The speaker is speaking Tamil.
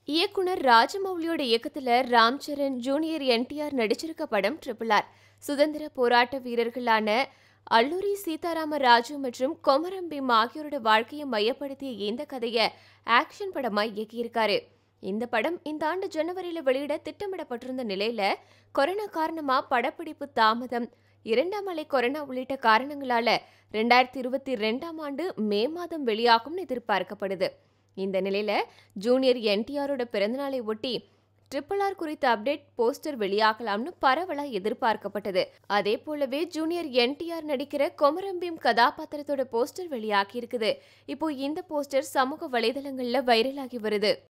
இயக்குனர் ராஜமௌலியோட இயக்கத்துல ராம் சரண் ஜூனியர் என்டிஆர் நடிச்சிருக்க படம் ட்ரிபிள் ஆர் சுதந்திர போராட்ட வீரர்களான அல்லூரி சீதாராம ராஜு மற்றும் கொமரம் பீம் ஆகியோரோட வாழ்க்கையை மையப்படுத்திய இந்த கதையை ஆக்ஷன் படமா இயக்கியிருக்காரு இந்த படம் இந்த ஆண்டு ஜனவரியில வெளியிட திட்டமிடப்பட்டிருந்த நிலையில கொரோனா காரணமா படப்பிடிப்பு தாமதம் இரண்டாம் அலை கொரோனா உள்ளிட்ட காரணங்களால ரெண்டாயிரத்தி இருபத்தி ரெண்டாம் ஆண்டு மே மாதம் வெளியாகும்னு எதிர்பார்க்கப்படுது இந்த நிலையில ஜூனியர் என்டிஆரோட பிறந்தநாளை ஒட்டி ட்ரிபிள் ஆர் குறித்த அப்டேட் போஸ்டர் வெளியாகலாம்னு பரவலா எதிர்பார்க்கப்பட்டது அதே போலவே ஜூனியர் என்டிஆர் நடிக்கிற கொமரம்பீம் கதாபாத்திரத்தோட போஸ்டர் வெளியாகி இருக்குது இப்போ இந்த போஸ்டர் சமூக வலைதளங்கள்ல வைரலாகி வருது